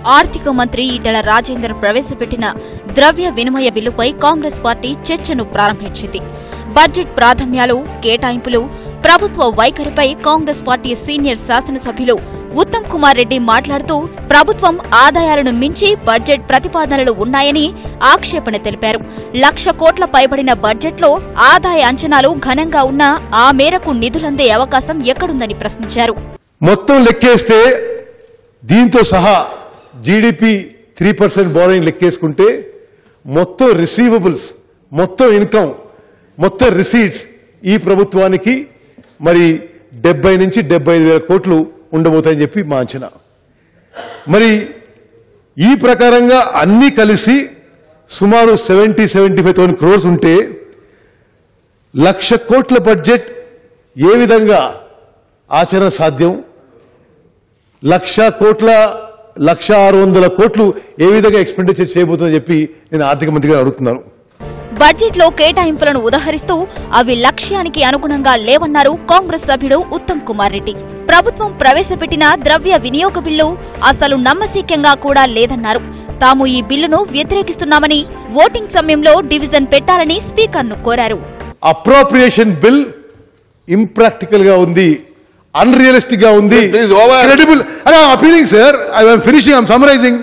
ఆర్థిక మంత్రి ఈటెల రాజేందర్ ప్రవేశపెట్టిన ద్రవ్య వినిమయ బిల్లుపై కాంగ్రెస్ పార్టీ చర్చను ప్రారంభించింది బడ్జెట్ ప్రాధాన్యాలు కేటాయింపులు ప్రభుత్వ వైఖరిపై కాంగ్రెస్ పార్టీ సీనియర్ శాసనసభ్యులు ఉత్తమ్ కుమార్ రెడ్డి మాట్లాడుతూ ప్రభుత్వం ఆదాయాలను మించి బడ్జెట్ ప్రతిపాదనలు ఉన్నాయని ఆక్షేపణ తెలిపారు లక్ష కోట్ల పైబడిన బడ్జెట్లో ఆదాయ అంచనాలు ఘనంగా ఉన్నా ఆ మేరకు నిధులందే అవకాశం ఎక్కడుందని ప్రశ్నించారు మొత్తం లెక్కేస్తే దీంతో సహా జీడిపి త్రీ పర్సెంట్ బారోయింగ్ లెక్కేసుకుంటే మొత్తం రిసీవబుల్స్ మొత్తం ఇన్కమ్ మొత్తం రిసీట్స్ ఈ ప్రభుత్వానికి మరి డెబ్బై నుంచి డెబ్బై ఐదు వేల కోట్లు ఉండబోతాయని చెప్పి మా అంచనా మరి ఈ ప్రకారంగా అన్ని కలిసి సుమారు seventy seventy five thousand crores ఉంటే లక్ష కోట్ల బడ్జెట్ ఏ విధంగా ఆచరణ సాధ్యం లక్ష కోట్ల లక్ష ఆరు వందల కోట్లు ఏ విధంగా ఎక్స్పెండిచర్ చేయబోతుందని చెప్పి నేను ఆర్థిక మంత్రిగా అడుగుతున్నాను బడ్జెట్లో కేటాయింపులను ఉదహరిస్తూ అవి లక్ష్యానికి అనుగుణంగా లేవన్నారు కాంగ్రెస్ సభ్యుడు ఉత్తమ్ కుమార్ రెడ్డి ప్రభుత్వం ప్రవేశపెట్టిన ద్రవ్య వినియోగ బిల్లు అసలు నమ్మశక్యంగా కూడా లేదన్నారు తాము ఈ బిల్లును వ్యతిరేకిస్తున్నామని ఓటింగ్ సమయంలో డివిజన్ పెట్టాలని స్పీకర్ను కోరారు అప్రోప్రియేషన్ బిల్ ఇంప్రాక్టికల్ గా ఉంది అన్రియలిస్టిక్ గా ఉంది Please, over. Credible appealing sir I'm finishing I'm summarising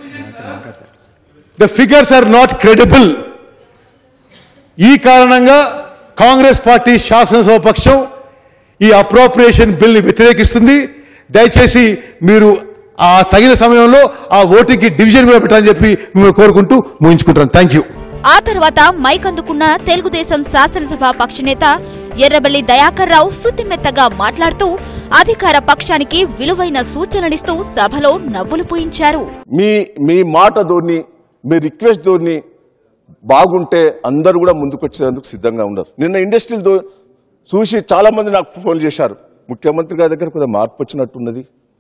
the figures are not credible ఈ కారణంగా కాంగ్రెస్ పార్టీ శాసనసభ పక్షం ఈ అప్రోప్రియేషన్ బిల్ ని వ్యతిరేకిస్తుంది దయచేసి మీరు ఆ తగిన సమయంలో ఆ ఓటింగ్కి డివిజన్ కూడా పెట్టాలని చెప్పి మిమ్మల్ని కోరుకుంటూ ముగించుకుంటాను థ్యాంక్ యూ ఆ తర్వాత మైక్ అందుకున్న తెలుగుదేశం శాసనసభ పక్షనేత ఎర్రబెల్లి దయాకర్ రావు సుత్తిమెత్తగా మాట్లాడుతూ అధికార పక్షానికి విలువైన సూచనలిస్తూ సభలో నవ్వులు పూయించారు మీ మీ మాట ధోని మీ రిక్వెస్ట్ ధోని బాగుంటే అందరూ కూడా ముందుకు వచ్చేందుకు సిద్ధంగా ఉన్నారు నిన్న ఇండస్ట్రియల్ దో చూసి చాలా మంది నాకు ఫోన్ చేశారు ముఖ్యమంత్రి గారి దగ్గర కొంచెం మార్పు వచ్చినట్టున్నది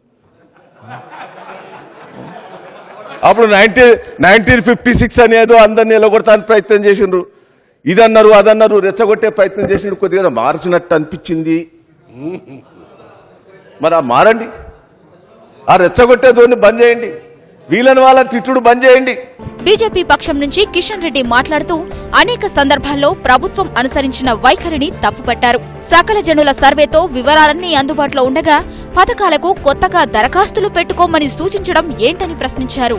అప్పుడు నైన్టీ నైన్టీన్ ఫిఫ్టీ సిక్స్ అనేదో అందరిని నిలగొడతానికి ప్రయత్నం చేసిండ్రు ఇదన్నారు అదన్నారు రెచ్చగొట్టే ప్రయత్నం చేసిండ్రు కొద్దిగా మార్చినట్టు అనిపించింది మరి ఆ మారండి ఆ రెచ్చగొట్టే ధోని బంద్ చేయండి వీళ్ళని వాళ్ళ తిట్టుడు బంద్ చేయండి బీజేపీ పక్షం నుంచి కిషన్ రెడ్డి మాట్లాడుతూ అనేక సందర్భాల్లో ప్రభుత్వం అనుసరించిన వైఖరిని తప్పుపట్టారు సకల జనుల సర్వేతో వివరాలన్నీ అందుబాటులో ఉండగా పథకాలకు కొత్తగా దరఖాస్తులు పెట్టుకోమని సూచించడం ఏంటని ప్రశ్నించారు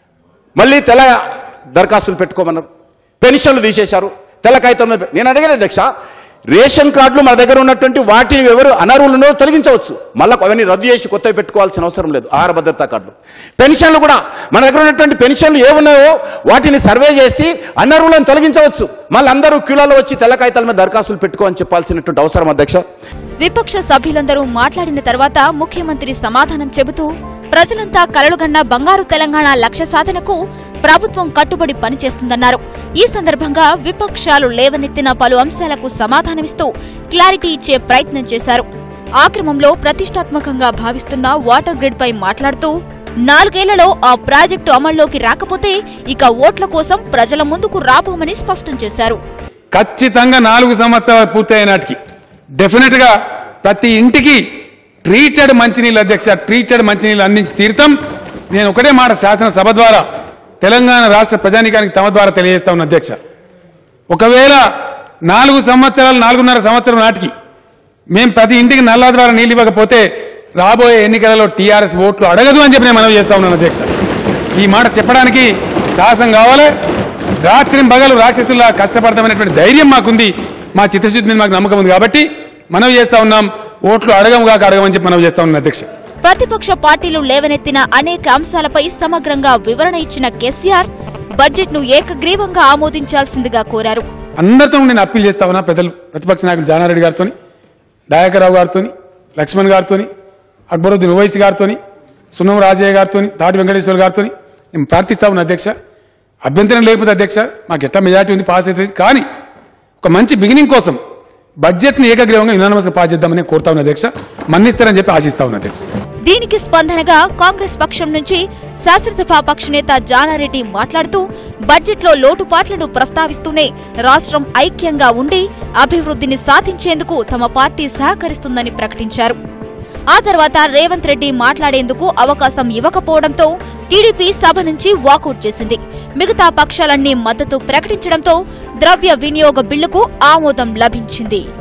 మళ్ళీ తెల్ల దరఖాస్తులు పెట్టుకోమన్నారు పెన్షన్లు తీసేశారు తెల్ల కాగితం మీద పె- నేను అడిగేది అధ్యక్ష రేషన్ కార్డులు మన దగ్గర ఉన్నటువంటి వాటిని ఎవరు అనర్హులను తొలగించవచ్చు మళ్ళీ అవన్నీ రద్దు చేసి కొత్తవి పెట్టుకోవాల్సిన అవసరం లేదు ఆహార భద్రతా కార్డులు పెన్షన్లు కూడా మన దగ్గర ఉన్నటువంటి పెన్షన్లు ఏమున్నాయో వాటిని సర్వే చేసి అనర్హులను తొలగించవచ్చు మళ్ళీ అందరూ క్యూలలో వచ్చి తెల్ల కాగితాల మీద దరఖాస్తులు పెట్టుకోమని చెప్పాల్సినటువంటి అవసరం అధ్యక్ష విపక్ష సభ్యులందరూ మాట్లాడిన తర్వాత ముఖ్యమంత్రి సమాధానం చెబుతూ ప్రజలంతా కలలుగన్న బంగారు తెలంగాణ లక్ష్య సాధనకు ప్రభుత్వం కట్టుబడి పనిచేస్తుందన్నారు ఈ సందర్భంగా విపక్షాలు లేవనెత్తిన పలు అంశాలకు సమాధానమిస్తూ క్లారిటీ ఇచ్చే ప్రయత్నం చేశారు ఆ క్రమంలో ప్రతిష్టాత్మకంగా భావిస్తున్న వాటర్ గ్రిడ్ పై మాట్లాడుతూ నాలుగేళ్లలో ఆ ప్రాజెక్టు అమల్లోకి రాకపోతే ఇక ఓట్ల కోసం ప్రజల ముందుకు రాబోమని స్పష్టం చేశారు ఖచ్చితంగా నాలుగు సంవత్సరాలు పూర్తయ్యే నాటికి డెఫినెట్ గా ప్రతి ఇంటికి ట్రీటెడ్ మంచినీళ్ళు అధ్యక్ష ట్రీటెడ్ మంచినీళ్ళు అందించి తీరుతాం నేను ఒకటే మాట శాసనసభ ద్వారా తెలంగాణ రాష్ట్ర ప్రజానికానికి తమ ద్వారా తెలియజేస్తా ఉన్న అధ్యక్ష ఒకవేళ నాలుగు సంవత్సరాలు నాలుగున్నర సంవత్సరం నాటికి మేము ప్రతి ఇంటికి నల్లా ద్వారా నీళ్ళు ఇవ్వకపోతే రాబోయే ఎన్నికలలో టీఆర్ఎస్ ఓట్లు అడగదు అని చెప్పి నేను మనవి చేస్తా ఉన్నాను అధ్యక్ష ఈ మాట చెప్పడానికి సాహసం కావాలి రాత్రి పగలు రాక్షసుల్లా కష్టపడతామనేటువంటి ధైర్యం మాకుంది మా చిత్తశుద్ధి మీద మాకు నమ్మకం ఉంది కాబట్టి మనవి చేస్తా ఉన్నాం ఓట్లు అడగము కాక అడగమని చెప్పి మనవి చేస్తా ఉన్నాను అధ్యక్ష ప్రతిపక్ష పార్టీలు లేవనెత్తిన అనేక అంశాలపై సమగ్రంగా వివరణ ఇచ్చిన కేసీఆర్ బడ్జెట్ ను ఏకగ్రీవంగా ఆమోదించాల్సిందిగా కోరారు అందరితో నేను అప్పీల్ చేస్తా ఉన్నా పెద్దలు ప్రతిపక్ష నాయకులు జానారెడ్డి గారితో దయాకర్రావు గారితో లక్ష్మణ్ గారితో అక్బరుద్దీన్ ఓవైసీ గారితో సున్నం రాజయ్య గారితో తాటి వెంకటేశ్వర గారితో నేను ప్రార్థిస్తా ఉన్నా అధ్యక్ష అభ్యంతరం లేకపోతే అధ్యక్ష మాకు ఎట్లా మెజార్టీ ఉంది పాస్ అవుతుంది కానీ ఒక మంచి బిగినింగ్ కోసం బడ్జెట్ని ఏకగ్రీవంగా యునానమస్గా పాస్ చేద్దామని కోరుతా ఉన్నా అధ్యక్ష మన్నిస్తారని చెప్పి ఆశిస్తా ఉన్నా అధ్యక్ష దీనికి స్పందనగా కాంగ్రెస్ పక్షం నుంచి శాసనసభ పక్షనేత జానారెడ్డి మాట్లాడుతూ బడ్జెట్లో లోటుపాట్లను ప్రస్తావిస్తూనే రాష్ట్రం ఐక్యంగా ఉండి అభివృద్ధిని సాధించేందుకు తమ పార్టీ సహకరిస్తుందని ప్రకటించారు ఆ తర్వాత రేవంత్ రెడ్డి మాట్లాడేందుకు అవకాశం ఇవ్వకపోవడంతో టీడీపీ సభ నుంచి వాకౌట్ చేసింది మిగతా పక్షాలన్నీ మద్దతు ప్రకటించడంతో ద్రవ్య వినియోగ బిల్లుకు ఆమోదం లభించింది